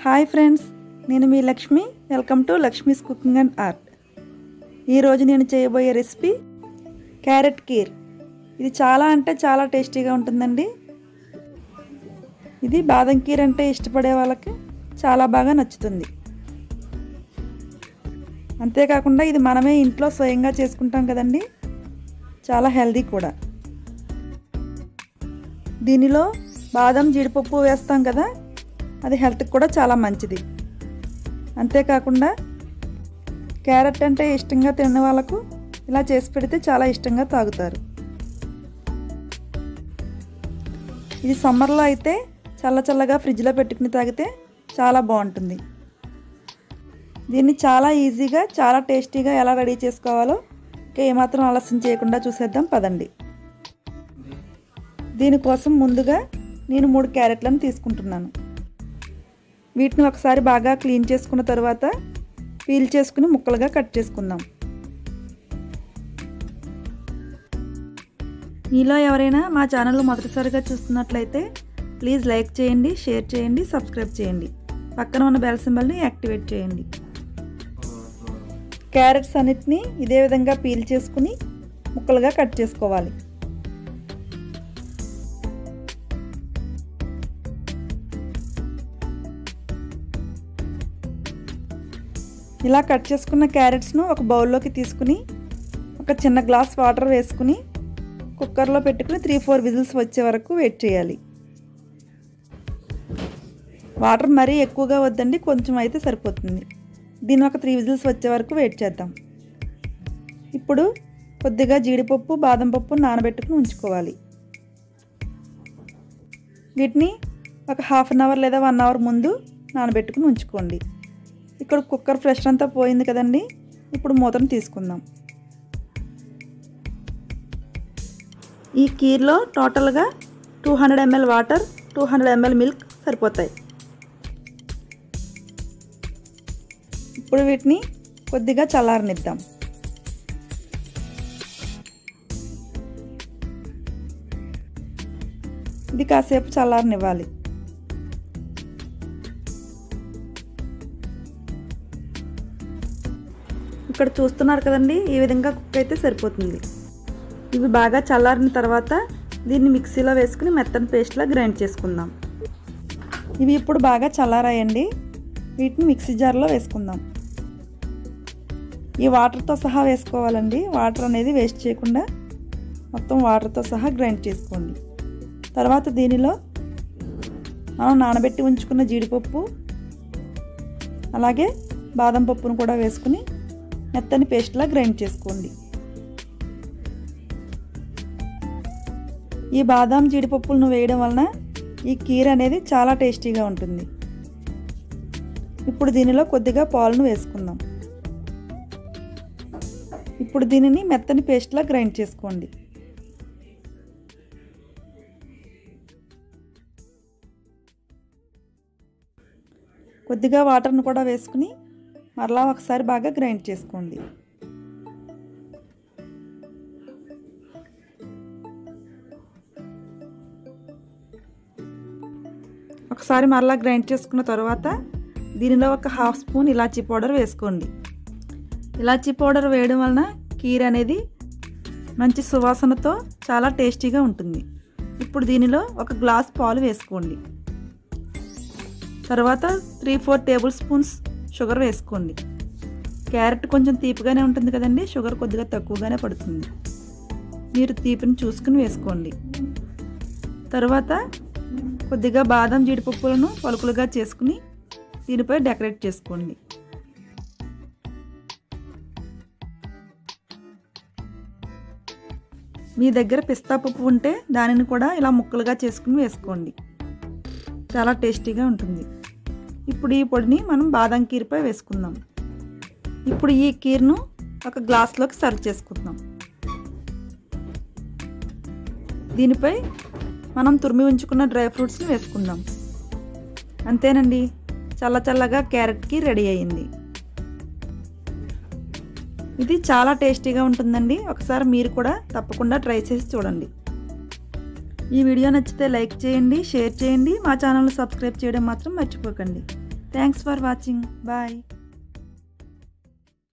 hi friends నేను మీ Lakshmi welcome to Lakshmi's cooking and art ఈరోజు నేను చేయబోయే రెసిపీ క్యారెట్ కీర్ ఇది చాలా అంటే చాలా టేస్టీగా ఉంటుందండి ఇది బాదం కీర్ అంటే ఇష్టపడే వాళ్ళకి చాలా బాగా నచ్చుతుంది అంతేకాకుండా ఇది మనమే ఇంట్లో స్వయంగా చేసుకుంటాం కదండి చాలా హెల్దీ కూడా దీనిలో బాదం జీడిపప్పు వేస్తాం కదా అది హెల్త్కి కూడా చాలా మంచిది అంతేకాకుండా క్యారెట్ అంటే ఇష్టంగా తిన్న వాళ్ళకు ఇలా చేసి పెడితే చాలా ఇష్టంగా తాగుతారు ఇది సమ్మర్లో అయితే చల్ల చల్లగా ఫ్రిడ్జ్లో పెట్టుకుని తాగితే చాలా బాగుంటుంది దీన్ని చాలా ఈజీగా చాలా టేస్టీగా ఎలా రెడీ చేసుకోవాలో ఇంకా ఏమాత్రం ఆలస్యం చేయకుండా చూసేద్దాం పదండి దీనికోసం ముందుగా నేను మూడు క్యారెట్లను తీసుకుంటున్నాను వీటిని ఒకసారి బాగా క్లీన్ చేసుకున్న తర్వాత పీల్ చేసుకుని ముక్కలుగా కట్ చేసుకుందాం మీలో ఎవరైనా మా ఛానల్ మొదటిసారిగా చూస్తున్నట్లయితే ప్లీజ్ లైక్ చేయండి షేర్ చేయండి సబ్స్క్రైబ్ చేయండి పక్కన ఉన్న బెల్ సింబల్ని యాక్టివేట్ చేయండి క్యారెట్స్ అన్నిటినీ ఇదే విధంగా పీల్ చేసుకుని ముక్కలుగా కట్ చేసుకోవాలి ఇలా కట్ చేసుకున్న క్యారెట్స్ను ఒక బౌల్లోకి తీసుకుని ఒక చిన్న గ్లాస్ వాటర్ వేసుకుని కుక్కర్లో పెట్టుకుని త్రీ ఫోర్ విజిల్స్ వచ్చే వరకు వెయిట్ చేయాలి వాటర్ మరీ ఎక్కువగా వద్దండి కొంచెం అయితే సరిపోతుంది దీన్ని ఒక త్రీ విజిల్స్ వచ్చే వరకు వెయిట్ చేద్దాం ఇప్పుడు కొద్దిగా జీడిపప్పు బాదం పప్పు నానబెట్టుకుని ఉంచుకోవాలి వీటిని ఒక హాఫ్ అన్ అవర్ లేదా వన్ అవర్ ముందు నానబెట్టుకుని ఉంచుకోండి ఇక్కడ కుక్కర్ ప్రెషర్ అంతా పోయింది కదండి ఇప్పుడు మూతను తీసుకుందాం ఈ కీర్లో టోటల్గా two hundred ML water two hundred ML milk సరిపోతాయి ఇప్పుడు వీటిని కొద్దిగా చల్లారనిద్దాం ఇది కాసేపు చల్లారనివ్వాలి ఇక్కడ చూస్తున్నారు కదండి ఈ విధంగా కుక్ అయితే సరిపోతుంది ఇవి బాగా చల్లారిన తర్వాత దీన్ని మిక్సీలో వేసుకుని మెత్తని పేస్ట్లా గ్రైండ్ చేసుకుందాం ఇవి ఇప్పుడు బాగా చల్లారాయండి వీటిని మిక్సీ జార్లో వేసుకుందాం ఈ వాటర్తో సహా వేసుకోవాలండి వాటర్ అనేది వేస్ట్ చేయకుండా మొత్తం వాటర్తో సహా గ్రైండ్ చేసుకోండి తర్వాత దీనిలో మనం నానబెట్టి ఉంచుకున్న జీడిపప్పు అలాగే బాదం పప్పును కూడా వేసుకుని మెత్తని పేస్ట్లా గ్రైండ్ చేసుకోండి ఈ బాదాం జీడిపప్పులను వేయడం వలన ఈ కీర అనేది చాలా టేస్టీగా ఉంటుంది ఇప్పుడు దీనిలో కొద్దిగా పాలను వేసుకుందాం ఇప్పుడు దీనిని మెత్తని పేస్ట్లా గ్రైండ్ చేసుకోండి కొద్దిగా వాటర్ను కూడా వేసుకుని మరలా ఒకసారి బాగా గ్రైండ్ చేసుకోండి ఒకసారి మరలా గ్రైండ్ చేసుకున్న తర్వాత దీనిలో ఒక హాఫ్ స్పూన్ ఇలాచీ పౌడర్ వేసుకోండి ఇలాచీ పౌడర్ వేయడం వలన కీర్ అనేది మంచి సువాసనతో చాలా టేస్టీగా ఉంటుంది ఇప్పుడు దీనిలో ఒక గ్లాస్ పాలు వేసుకోండి తర్వాత three four tablespoons sugar వేసుకోండి క్యారెట్ కొంచెం తీపిగానే ఉంటుంది కదండి షుగర్ కొద్దిగా తక్కువగానే పడుతుంది మీరు తీపిని చూసుకుని వేసుకోండి తర్వాత కొద్దిగా బాదం జీడిపప్పులను పలుకులుగా చేసుకుని దీనిపై డెకరేట్ చేసుకోండి మీ దగ్గర పిస్తా పప్పు ఉంటే దానిని కూడా ఇలా ముక్కలుగా చేసుకుని వేసుకోండి చాలా టేస్టీగా ఉంటుంది ఇప్పుడు ఈ పొడిని మనం బాదం కీర్పై వేసుకుందాం ఇప్పుడు ఈ కీర్ను ఒక గ్లాస్లోకి సర్వ్ చేసుకుందాం దీనిపై మనం తురిమి ఉంచుకున్న డ్రై ఫ్రూట్స్ని వేసుకుందాం అంతేనండి చల్ల చల్లగా క్యారెట్కి రెడీ అయ్యింది ఇది చాలా టేస్టీగా ఉంటుందండి ఒకసారి మీరు కూడా తప్పకుండా ట్రై చేసి చూడండి ఈ వీడియో నచ్చితే లైక్ చేయండి షేర్ చేయండి మా ఛానల్ని సబ్స్క్రైబ్ చేయడం మాత్రం మర్చిపోకండి థ్యాంక్స్ ఫర్ వాచింగ్ బాయ్